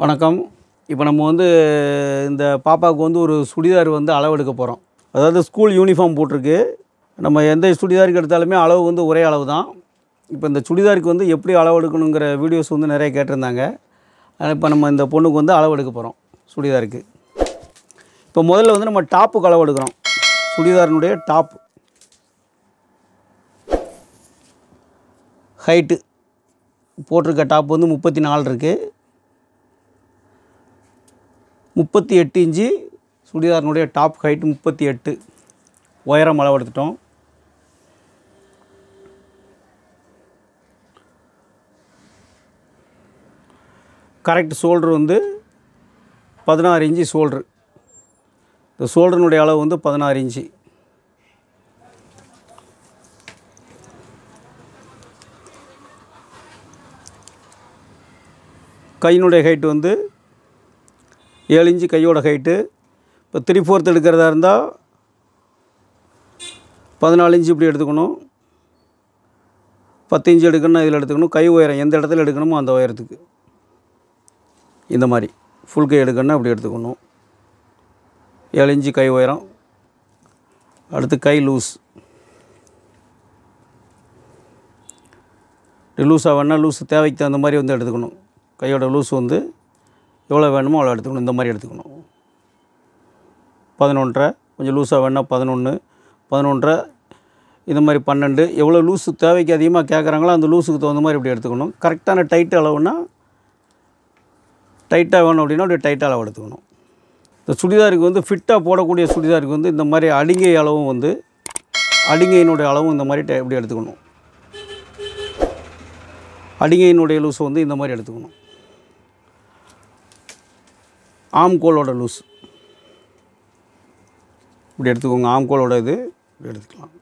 வணக்கம் இப்போ நம்ம வந்து இந்த பாப்பாவுக்கு வந்து ஒரு சுடிதார் வந்து அளவு எடுக்க போகிறோம் அதாவது ஸ்கூல் யூனிஃபார்ம் போட்டிருக்கு நம்ம எந்த சுடிதாருக்கு எடுத்தாலுமே அளவு வந்து ஒரே அளவு தான் இப்போ இந்த சுடிதாருக்கு வந்து எப்படி அளவு எடுக்கணுங்கிற வீடியோஸ் வந்து நிறைய கேட்டிருந்தாங்க அதனால் இப்போ நம்ம இந்த பொண்ணுக்கு வந்து அளவு எடுக்க போகிறோம் சுடிதாருக்கு இப்போ முதல்ல வந்து நம்ம டாப்புக்கு அளவு எடுக்கிறோம் சுடிதாரினுடைய டாப் ஹைட்டு போட்டிருக்க டாப் வந்து முப்பத்தி நாலு இருக்குது முப்பத்தி எட்டு இன்ச்சு சுடிதாரினுடைய டாப் ஹைட் முப்பத்தி எட்டு உயரம் அளவு எடுத்துட்டோம் கரெக்ட் ஷோல்டர் வந்து பதினாறு இன்ச்சு ஷோல்ட்ரு இந்த ஷோல்டர்னுடைய அளவு வந்து பதினாறு இன்ச்சு கையினுடைய ஹைட்டு வந்து ஏழு இன்ச்சு கையோட ஹைட்டு இப்போ த்ரீ ஃபோர்த் எடுக்கிறதா இருந்தால் பதினாலு இன்ச்சு இப்படி எடுத்துக்கணும் பத்து இன்ச்சு எடுக்கணும்னா இதில் எடுத்துக்கணும் கை உயரம் எந்த இடத்துல எடுக்கணுமோ அந்த உயரத்துக்கு இந்த மாதிரி ஃபுல் கை எடுக்கணும்னா இப்படி எடுத்துக்கணும் ஏழு இன்ச்சு கை உயரம் அடுத்து கை லூஸ் லூஸாக வேணால் லூஸ் தேவைக்கு தகுந்த மாதிரி வந்து எடுத்துக்கணும் கையோட லூஸ் வந்து எவ்வளோ வேணுமோ அவ்வளோ எடுத்துக்கணும் இந்த மாதிரி எடுத்துக்கணும் பதினொன்றரை கொஞ்சம் லூஸாக வேணால் பதினொன்று பதினொன்றரை இந்த மாதிரி பன்னெண்டு எவ்வளோ லூஸு தேவைக்கு அதிகமாக கேட்குறாங்களோ அந்த லூஸுக்கு தகுந்த மாதிரி இப்படி எடுத்துக்கணும் கரெக்டான டைட் அளவுனா டைட்டாக வேணும் அப்படின்னா அப்படியே டைட்டாக அளவு எடுத்துக்கணும் இந்த சுடிதாருக்கு வந்து ஃபிட்டாக போடக்கூடிய சுடிதாருக்கு வந்து இந்த மாதிரி அடிங்கை அளவும் வந்து அடிங்கையினுடைய அளவும் இந்த மாதிரி டை- இப்படி எடுத்துக்கணும் அடிங்கையினுடைய லூஸ் வந்து இந்த மாதிரி எடுத்துக்கணும் ஆம்கோலோட லூஸ் இப்படி எடுத்துக்கோங்க ஆம்கோலோட இது இப்படி எடுத்துக்கலாம்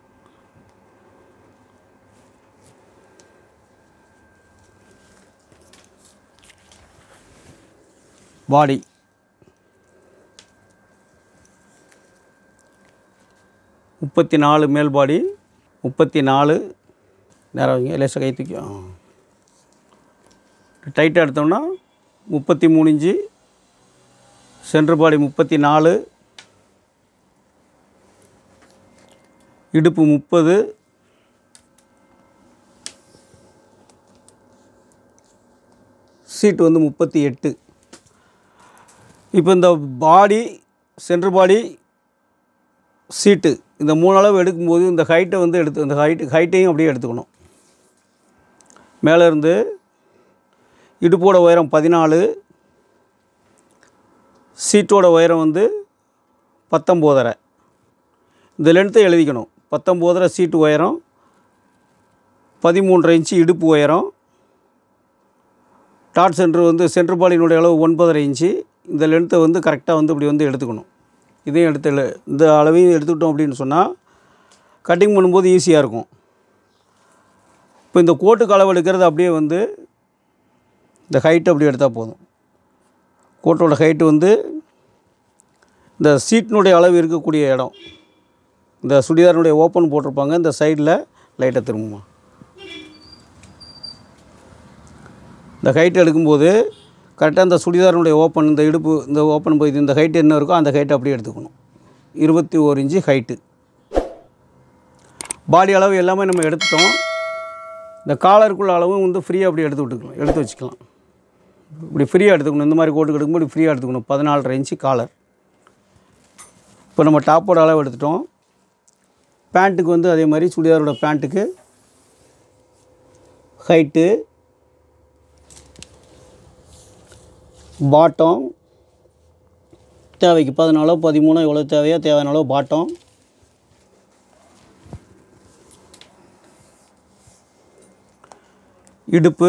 பாடி முப்பத்தி நாலு மேல் பாடி முப்பத்தி நாலு நேரம் வைங்க லேசாக கை தூக்கி ஆ டைட்டாக எடுத்தோம்னா முப்பத்தி மூணு இன்ச்சு சென்ட்ரு பாடி முப்பத்தி நாலு இடுப்பு முப்பது சீட்டு வந்து முப்பத்தி எட்டு இப்போ இந்த பாடி சென்ட்ரு பாடி சீட்டு இந்த மூணு அளவு எடுக்கும்போது இந்த ஹைட்டை வந்து எடுத்து இந்த ஹைட்டு ஹைட்டையும் அப்படியே எடுத்துக்கணும் மேலே இருந்து இடுப்போட உயரம் பதினாலு சீட்டோட உயரம் வந்து பத்தொம்போதரை இந்த லென்த்தை எழுதிக்கணும் பத்தொம்போதரை சீட்டு உயரம் பதிமூன்றரை இன்ச்சு இடுப்பு உயரம் டாட் சென்டர் வந்து சென்ட்ரு பாலினுடைய அளவு ஒன்பதரை இன்ச்சு இந்த லென்த்தை வந்து கரெக்டாக வந்து இப்படி வந்து எடுத்துக்கணும் இதையும் எடுத்து எழு- இந்த அளவையும் எடுத்துக்கிட்டோம் அப்படின்னு சொன்னால் கட்டிங் பண்ணும்போது ஈஸியாக இருக்கும் இப்போ இந்த கோட்டுக்கு அளவு எடுக்கிறது அப்படியே வந்து இந்த ஹைட் அப்படி எடுத்தால் போதும் கோட்டோட ஹைட்டு வந்து இந்த சீட்டினுடைய அளவு இருக்கக்கூடிய இடம் இந்த சுடிதாரினுடைய ஓப்பன் போட்டிருப்பாங்க இந்த சைடில் லைட்டாக திரும்புமா இந்த ஹைட் எடுக்கும்போது கரெக்டாக இந்த சுடிதாரினுடைய ஓப்பன் இந்த இடுப்பு இந்த ஓப்பன் போய் இந்த ஹைட் என்ன இருக்கோ அந்த ஹைட்டை அப்படியே எடுத்துக்கணும் இருபத்தி ஒரு இன்ச்சு ஹைட்டு பாடி அளவு எல்லாமே நம்ம எடுத்துட்டோம் இந்த காலருக்குள்ள அளவும் வந்து ஃப்ரீயாக அப்படி எடுத்து விட்டுக்கலாம் எடுத்து வச்சுக்கலாம் இப்படி ஃப்ரீயாக எடுத்துக்கணும் இந்த மாதிரி கோட்டுக்கு எடுக்கும்போது ஃப்ரீயாக எடுத்துக்கணும் பதினாலரை இன்ச்சு காலர் இப்போ நம்ம டாப்போட அளவு எடுத்துட்டோம் பேண்ட்டுக்கு வந்து அதே மாதிரி சுடிதாரோட பேண்ட்டுக்கு ஹைட்டு பாட்டம் தேவைக்கு பதினாலோ பதிமூணோ எவ்வளோ தேவையோ தேவையான அளவு பாட்டம் இடுப்பு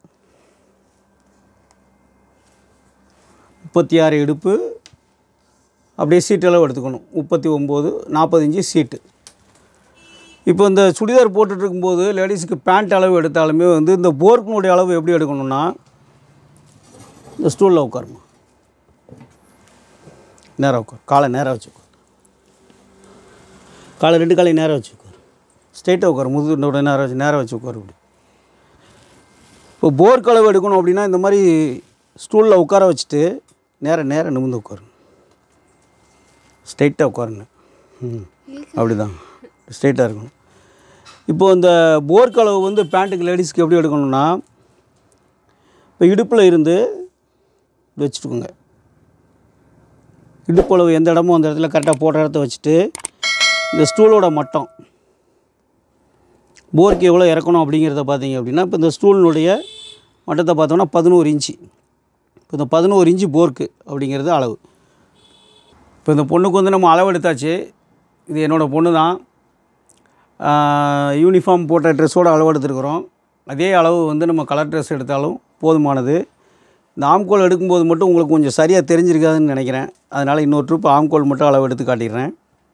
முப்பத்தி ஆறு இடுப்பு அப்படியே சீட் அளவு எடுத்துக்கணும் முப்பத்தி ஒம்பது நாற்பது இன்ச்சு சீட்டு இப்போ இந்த சுடிதார் போட்டுட்டு இருக்கும்போது லேடிஸுக்கு பேண்ட் அளவு எடுத்தாலுமே வந்து இந்த போர்க்கினுடைய அளவு எப்படி எடுக்கணும்னா இந்த ஸ்டூலில் உட்காருமா நேராக உட்கார் காலை நேராக வச்சு உட்கார் காலை ரெண்டு காலையும் நேராக வச்சு உட்கார் ஸ்ட்ரைட்டாக உட்காரு முதுகு நேராக வச்சு நேராக வச்சு உட்காரு இப்படி இப்போ போர் கலவை எடுக்கணும் அப்படின்னா இந்த மாதிரி ஸ்டூலில் உட்கார வச்சுட்டு நேர நேர நிமிர்ந்து உட்காருங்க ஸ்ட்ரைட்டாக உட்காருங்க ம் அப்படி தான் ஸ்ட்ரைட்டாக இருக்கணும் இப்போது இந்த போர்க் அளவு வந்து பேண்ட்டுக்கு லேடிஸ்க்கு எப்படி எடுக்கணும்னா இப்போ இடுப்பில் இருந்து இப்படி வச்சுட்டுக்கோங்க இடுப்பு அளவு எந்த இடமோ அந்த இடத்துல கரெக்டாக போடுற இடத்த வச்சுட்டு இந்த ஸ்டூலோட மட்டம் போர்க்கு எவ்வளோ இறக்கணும் அப்படிங்கிறத பார்த்தீங்க அப்படின்னா இப்போ இந்த ஸ்டூலினுடைய மட்டத்தை பார்த்தோம்னா பதினோரு இன்ச்சு இப்போ இந்த பதினோரு இன்ச்சு போர்க்கு அப்படிங்கிறது அளவு இப்போ இந்த பொண்ணுக்கு வந்து நம்ம அளவு எடுத்தாச்சு இது என்னோடய பொண்ணு தான் யூனிஃபார்ம் போட்ட ட்ரெஸ்ஸோட அளவு எடுத்துருக்குறோம் அதே அளவு வந்து நம்ம கலர் ட்ரெஸ் எடுத்தாலும் போதுமானது இந்த ஆம்கோல் எடுக்கும்போது மட்டும் உங்களுக்கு கொஞ்சம் சரியாக தெரிஞ்சிருக்காதுன்னு நினைக்கிறேன் அதனால் இன்னொரு ட்ரிப் ஆம்கோல் மட்டும் அளவு எடுத்து காட்டிடுறேன்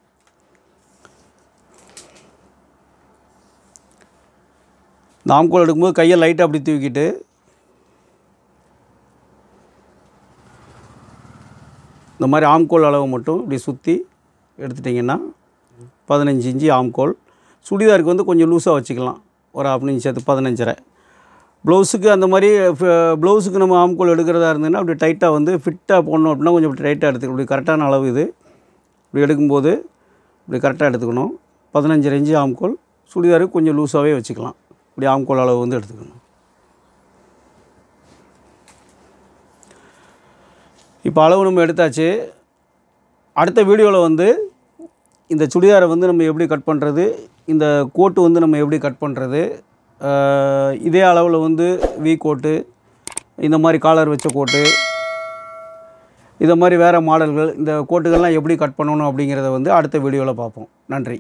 இந்த ஆம்கோல் எடுக்கும்போது கையை லைட்டாக அப்படி தூக்கிட்டு இந்த மாதிரி ஆம்கோல் அளவு மட்டும் இப்படி சுற்றி எடுத்துட்டிங்கன்னா பதினஞ்சு இன்ச்சு ஆம்கோல் சுடிதாருக்கு வந்து கொஞ்சம் லூஸாக வச்சுக்கலாம் ஒரு ஹாஃப் இன்ச் சேர்த்து பதினஞ்சரை ப்ளவுஸுக்கு அந்த மாதிரி ப்ளவுஸுக்கு நம்ம ஆம்கோல் எடுக்கிறதா இருந்ததுன்னா அப்படி டைட்டாக வந்து ஃபிட்டாக போடணும் அப்படின்னா கொஞ்சம் இப்படி டைட்டாக எடுத்துக்கணும் இப்படி கரெக்டான அளவு இது இப்படி எடுக்கும்போது இப்படி கரெக்டாக எடுத்துக்கணும் பதினஞ்சரை இன்ச்சு ஆம்கோல் சுடிதாருக்கு கொஞ்சம் லூஸாகவே வச்சுக்கலாம் இப்படி ஆம்கோல் அளவு வந்து எடுத்துக்கணும் இப்போ அளவு நம்ம எடுத்தாச்சு அடுத்த வீடியோவில் வந்து இந்த சுடிதாரை வந்து நம்ம எப்படி கட் பண்ணுறது இந்த கோட்டு வந்து நம்ம எப்படி கட் பண்ணுறது இதே அளவில் வந்து வி கோட்டு இந்த மாதிரி காலர் வச்ச கோட்டு இதை மாதிரி வேறு மாடல்கள் இந்த கோட்டுகள்லாம் எப்படி கட் பண்ணணும் அப்படிங்கிறத வந்து அடுத்த வீடியோவில் பார்ப்போம் நன்றி